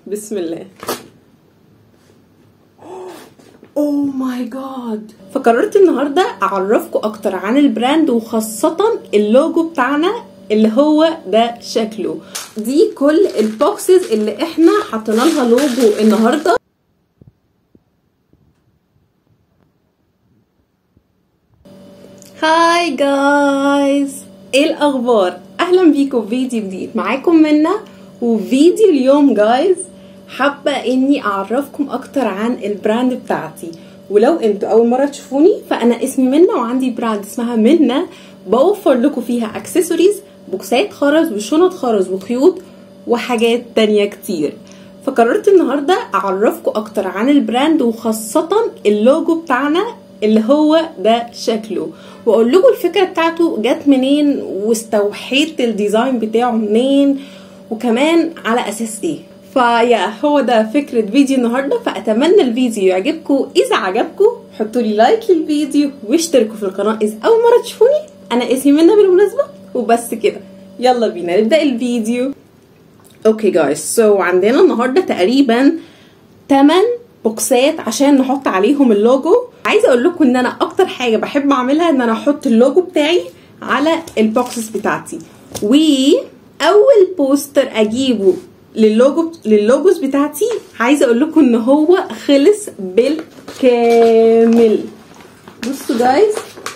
بسم الله اوه ماي جاد فقررت النهارده اعرفكم اكتر عن البراند وخاصه اللوجو بتاعنا اللي هو ده شكله دي كل البوكسز اللي احنا حطينا لها لوجو النهارده هاي جايز ايه الاخبار اهلا بيكم في فيديو جديد معاكم منا وفيديو اليوم جايز حابه اني اعرفكم اكتر عن البراند بتاعتي ولو انتوا اول مره تشوفوني فانا اسمي منا وعندي براند اسمها منا بوفر لكم فيها اكسسوارز بوكسات خرز وشنط خرز وخيوط وحاجات تانية كتير فقررت النهارده اعرفكم اكتر عن البراند وخاصه اللوجو بتاعنا اللي هو ده شكله واقول لكم الفكره بتاعته جت منين واستوحيت الديزاين بتاعه منين وكمان على اساس ايه فيا هو ده فكرة فيديو النهاردة فأتمنى الفيديو يعجبكم إذا عجبكم حطوا لي لايك للفيديو واشتركوا في القناة إذا أول مرة تشوفوني أنا اسمي منى بالمناسبة وبس كده يلا بينا نبدأ الفيديو اوكي جايز سو عندنا النهارده تقريبا 8 بوكسات عشان نحط عليهم اللوجو عايزه اقول لكم ان انا اكتر حاجه بحب اعملها ان انا احط اللوجو بتاعي على البوكسز بتاعتي واول بوستر اجيبه للوجو للوجوز بتاعتي عايزه اقول لكم ان هو خلص بالكامل بصوا جايز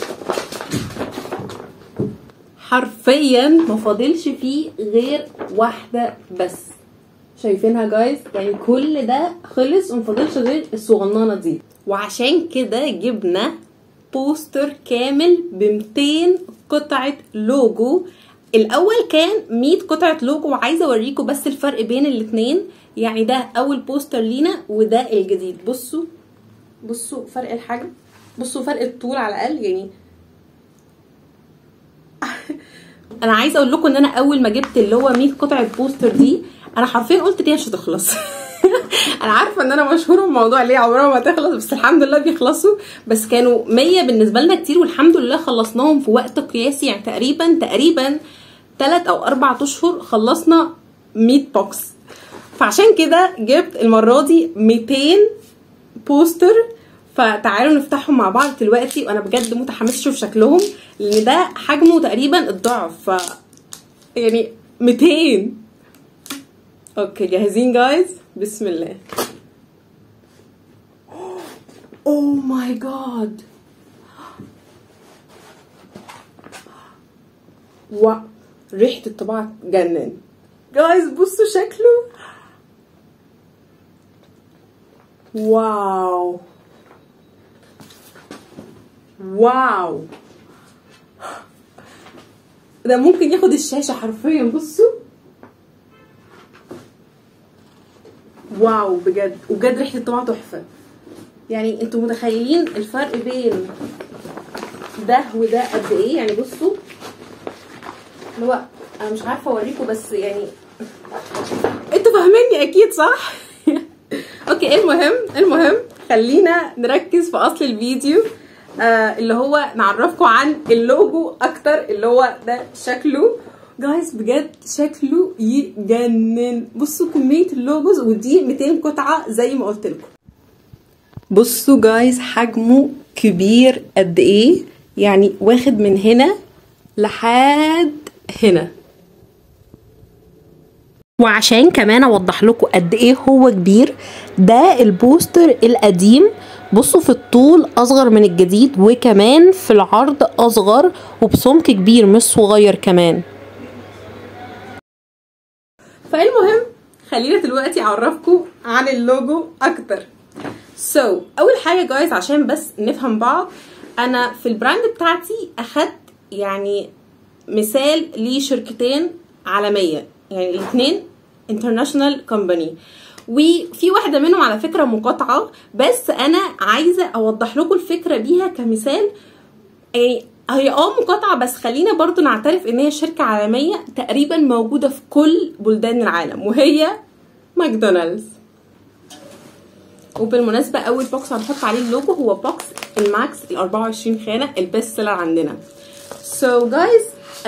حرفيا ما فاضلش فيه غير واحده بس شايفينها جايز يعني كل ده خلص ومفاضلش غير الصغننه دي وعشان كده جبنا بوستر كامل ب 200 قطعه لوجو الاول كان 100 قطعه لوجو وعايزه اوريكم بس الفرق بين الاتنين يعني ده اول بوستر لينا وده الجديد بصوا بصوا فرق الحجم بصوا فرق الطول على الاقل يعني انا عايزه اقول لكم ان انا اول ما جبت اللي هو 100 قطعه بوستر دي انا حرفيا قلت دي مش هتخلص انا عارفه ان انا مشهوره بموضوع ليه عمرها ما تخلص بس الحمد لله بيخلصوا بس كانوا 100 بالنسبه لنا كتير والحمد لله خلصناهم في وقت قياسي يعني تقريبا تقريبا 3 او 4 اشهر خلصنا 100 بوكس فعشان كده جبت المره دي 200 بوستر فتعالوا نفتحهم مع بعض دلوقتي وانا بجد متحمسه اشوف شكلهم لان ده حجمه تقريبا الضعف ف يعني 200 اوكي جاهزين جايز بسم الله اوه ماي جاد و ريحه الطباعه تجنن جايز بصوا شكله واو واو ده ممكن ياخد الشاشه حرفيا بصوا واو بجد وبجد ريحه الطباعه تحفه يعني انتوا متخيلين الفرق بين ده وده قد ايه يعني بصوا اللي هو انا مش عارفه اوريكم بس يعني انتوا فاهميني اكيد صح اوكي المهم المهم خلينا نركز في اصل الفيديو آه اللي هو نعرفكم عن اللوجو اكتر اللي هو ده شكله جايز بجد شكله يجنن بصوا كميه اللوجوز ودي 200 قطعه زي ما قلت لكم بصوا جايز حجمه كبير قد ايه يعني واخد من هنا لحد هنا وعشان كمان اوضح لكم قد ايه هو كبير ده البوستر القديم بصوا في الطول اصغر من الجديد وكمان في العرض اصغر وبسمك كبير مش صغير كمان فالمهم خلينا دلوقتي اعرفكم عن اللوجو اكتر سو so, اول حاجه جايز عشان بس نفهم بعض انا في البراند بتاعتي اخدت يعني مثال لشركتين عالميه يعني الاثنين انترناشونال كومباني وفي واحدة منهم على فكرة مقاطعة بس أنا عايزة أوضح لكم الفكرة بيها كمثال يعني هي اه مقاطعة بس خلينا برضو نعترف إن هي شركة عالمية تقريبا موجودة في كل بلدان العالم وهي ماكدونالدز وبالمناسبة أول بوكس هنحط عليه اللوجو هو بوكس الماكس ال 24 خانة البيست سيلر عندنا so guys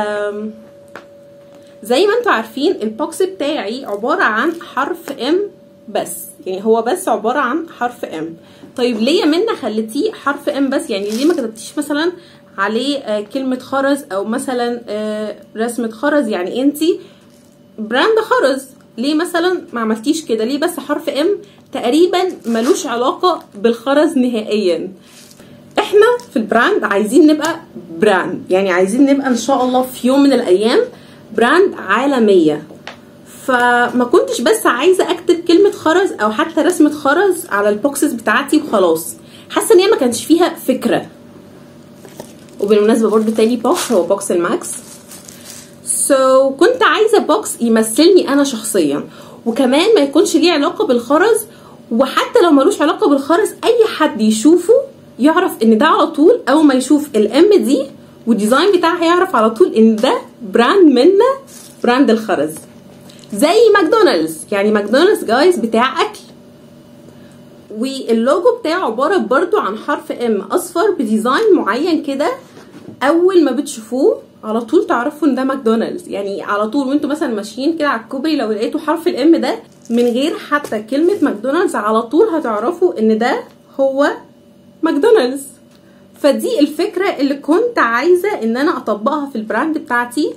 um, زي ما انتوا عارفين البوكس بتاعي عبارة عن حرف ام بس يعني هو بس عباره عن حرف ام طيب ليه يا منى خليتيه حرف ام بس يعني ليه ما كتبتيش مثلا عليه آه كلمه خرز او مثلا آه رسمه خرز يعني انتي براند خرز ليه مثلا ما عملتيش كده ليه بس حرف ام تقريبا ملوش علاقه بالخرز نهائيا احنا في البراند عايزين نبقى براند يعني عايزين نبقى ان شاء الله في يوم من الايام براند عالميه فما كنتش بس عايزه اكتب كلمه خرز او حتى رسمه خرز على البوكسز بتاعتي وخلاص حاسه ان هي ما كانش فيها فكره وبالمناسبه برضو تاني بوكس هو بوكس الماكس سو so, كنت عايزه بوكس يمثلني انا شخصيا وكمان ما يكونش ليه علاقه بالخرز وحتى لو ملوش علاقه بالخرز اي حد يشوفه يعرف ان ده على طول اول ما يشوف الام دي والديزاين بتاعها يعرف على طول ان ده براند منا براند الخرز زي ماكدونالدز يعني ماكدونالدز جايز بتاع اكل واللوجو بتاعه عباره برضو عن حرف ام اصفر بديزاين معين كده اول ما بتشوفوه على طول تعرفوا ان ده ماكدونالدز يعني على طول وانتوا مثلا ماشيين كده على الكوبري لو لقيتوا حرف الام ده من غير حتى كلمه ماكدونالدز على طول هتعرفوا ان ده هو ماكدونالدز فدي الفكره اللي كنت عايزه ان انا اطبقها في البراند بتاعتي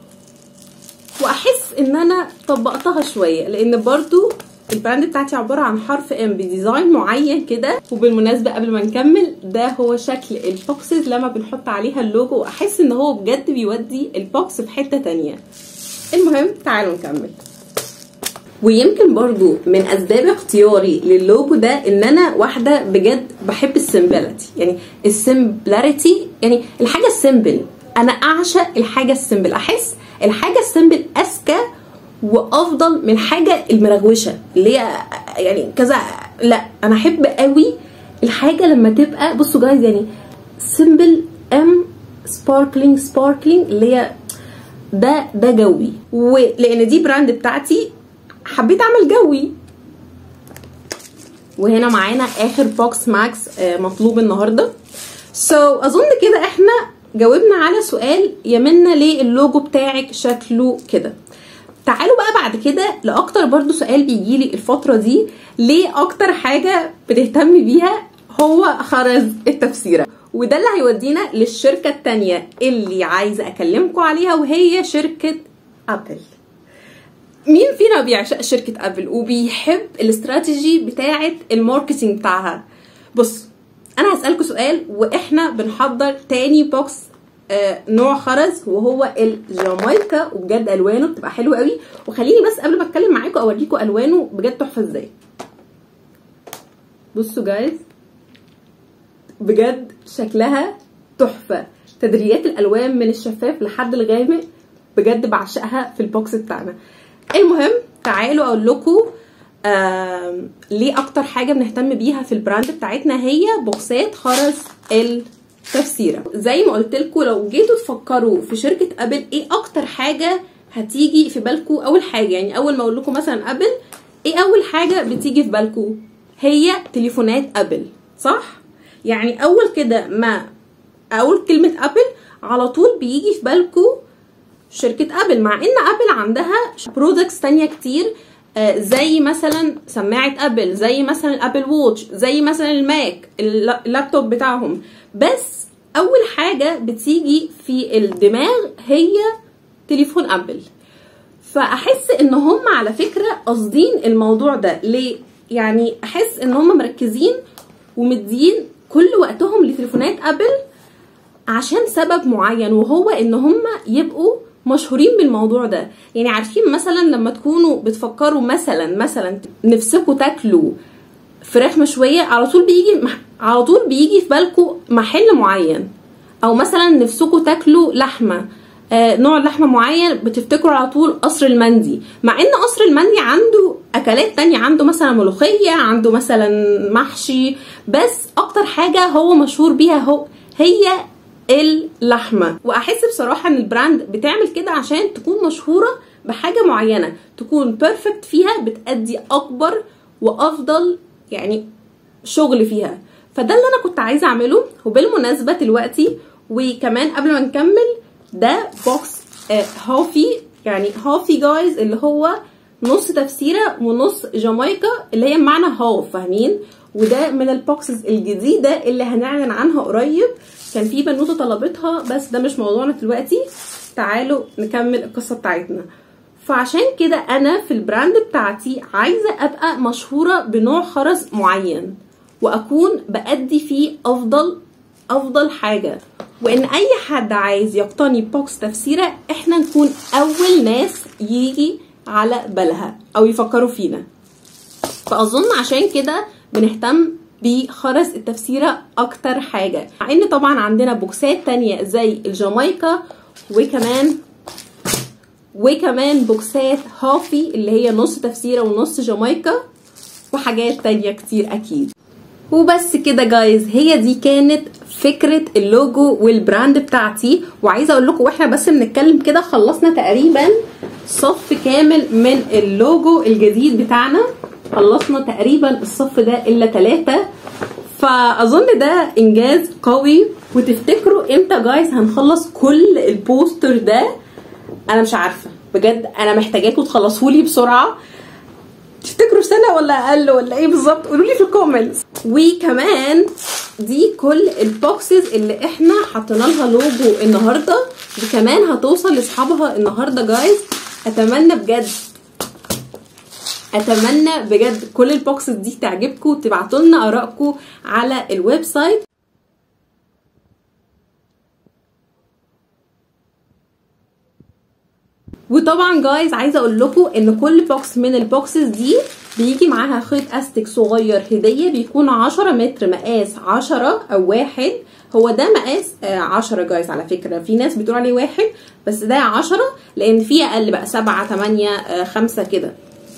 واحس ان انا طبقتها شويه لان برضو البراند بتاعتي عباره عن حرف ام بديزاين معين كده وبالمناسبه قبل ما نكمل ده هو شكل البوكسز لما بنحط عليها اللوجو واحس ان هو بجد بيودي البوكس في حته تانية المهم تعالوا نكمل ويمكن برضو من اسباب اختياري للوجو ده ان انا واحده بجد بحب السمبلتي يعني السمبلاريتي يعني الحاجه السمبل انا اعشق الحاجه السمبل احس الحاجه السمبل اذكى وافضل من الحاجه المرغوشه اللي هي يعني كذا لا انا احب قوي الحاجه لما تبقى بصوا جايز يعني سمبل ام سباركلينج سباركلينج اللي هي ده ده جوي ولان دي براند بتاعتي حبيت اعمل جوي وهنا معانا اخر بوكس ماكس مطلوب النهارده سو so, اظن كده احنا جاوبنا على سؤال يمنا ليه اللوجو بتاعك شكله كده تعالوا بقى بعد كده لاكتر برضو سؤال بيجيلي الفتره دي ليه اكتر حاجه بتهتم بيها هو خرز التفسيره وده اللي هيودينا للشركه التانية اللي عايزه اكلمكم عليها وهي شركه ابل مين فينا بيعشق شركه ابل وبيحب الاستراتيجي بتاعه الماركتينج بتاعها بص انا هسالكم سؤال واحنا بنحضر تاني بوكس آه نوع خرز وهو الجامايكا وبجد الوانه بتبقى حلوه قوي وخليني بس قبل ما اتكلم معاكم اوريكم الوانه بجد تحفه ازاي بصوا جايز بجد شكلها تحفه تدريجات الالوان من الشفاف لحد الغامق بجد بعشقها في البوكس بتاعنا المهم تعالوا اقول لكم آه ليه اكتر حاجه بنهتم بيها في البراند بتاعتنا هي بوكسات خرز التفسيره زي ما قلت لكم لو جيتوا تفكروا في شركه ابل ايه اكتر حاجه هتيجي في بالكم اول حاجه يعني اول ما اقول لكم مثلا ابل ايه اول حاجه بتيجي في بالكم هي تليفونات ابل صح يعني اول كده ما اقول كلمه ابل على طول بيجي في بالكم شركه ابل مع ان ابل عندها برودكتس تانية كتير زي مثلا سماعة ابل زي مثلا الابل ووتش زي مثلا الماك اللابتوب بتاعهم بس اول حاجة بتيجي في الدماغ هي تليفون ابل فاحس ان هم على فكرة قاصدين الموضوع ده ليه يعني احس ان هم مركزين ومدين كل وقتهم لتليفونات ابل عشان سبب معين وهو ان هم يبقوا مشهورين بالموضوع ده يعني عارفين مثلا لما تكونوا بتفكروا مثلا مثلا نفسكم تاكلوا فراخ مشويه على طول بيجي على طول بيجي في بالكم محل معين او مثلا نفسكم تاكلوا لحمه آه نوع لحمه معين بتفتكروا على طول قصر المندي مع ان قصر المندي عنده اكلات تانية عنده مثلا ملوخيه عنده مثلا محشي بس اكتر حاجه هو مشهور بيها هو هي اللحمه واحس بصراحه ان البراند بتعمل كده عشان تكون مشهوره بحاجه معينه تكون بيرفكت فيها بتأدي اكبر وافضل يعني شغل فيها فده اللي انا كنت عايزه اعمله وبالمناسبه دلوقتي وكمان قبل ما نكمل ده بوكس آه هافي يعني هافي جايز اللي هو نص تفسيره ونص جامايكا اللي هي بمعنى هاف فاهمين وده من البوكسز الجديده اللي هنعلن عنها قريب كان في بنوته طلبتها بس ده مش موضوعنا دلوقتي تعالوا نكمل القصه بتاعتنا فعشان كده انا في البراند بتاعتي عايزه ابقى مشهوره بنوع خرز معين واكون بادي فيه افضل افضل حاجه وان اي حد عايز يقتني بوكس تفسيره احنا نكون اول ناس يجي على بالها او يفكروا فينا فاظن عشان كده بنهتم بخرز التفسيرة اكتر حاجة مع ان طبعا عندنا بوكسات تانية زي الجامايكا وكمان وكمان بوكسات هافي اللي هي نص تفسيرة ونص جامايكا وحاجات تانية كتير اكيد وبس كده جايز هي دي كانت فكرة اللوجو والبراند بتاعتي وعايزة اقول لكم واحنا بس بنتكلم كده خلصنا تقريبا صف كامل من اللوجو الجديد بتاعنا خلصنا تقريبا الصف ده الا ثلاثة فاظن ده انجاز قوي وتفتكروا امتى جايز هنخلص كل البوستر ده انا مش عارفه بجد انا محتاجاكم تخلصوا لي بسرعه تفتكروا سنه ولا اقل ولا ايه بالظبط قولوا لي في الكومنتس وكمان دي كل البوكسز اللي احنا حطينا لها لوجو النهارده دي كمان هتوصل لاصحابها النهارده جايز اتمنى بجد اتمنى بجد كل البوكسز دي تعجبكم وتبعتوا لنا ارائكم على الويب سايت وطبعا جايز عايزه اقول لكم ان كل بوكس من البوكسز دي بيجي معاها خيط استك صغير هديه بيكون 10 متر مقاس 10 او واحد هو ده مقاس 10 جايز على فكره في ناس بتقول عليه واحد بس ده 10 لان في اقل بقى 7 8 5 كده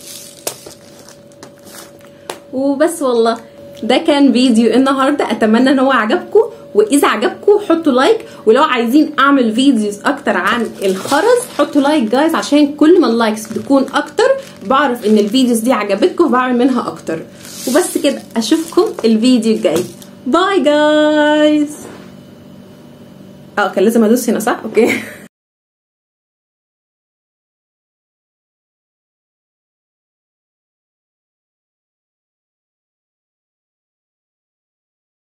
وبس والله ده كان فيديو النهارده اتمنى ان هو عجبكم واذا عجبكم حطوا لايك ولو عايزين اعمل فيديوز اكتر عن الخرز حطوا لايك جايز عشان كل ما اللايكس بتكون اكتر بعرف ان الفيديوز دي عجبتكم وبعمل منها اكتر وبس كده اشوفكم الفيديو الجاي باي جايز اه كان لازم ادوس هنا صح اوكي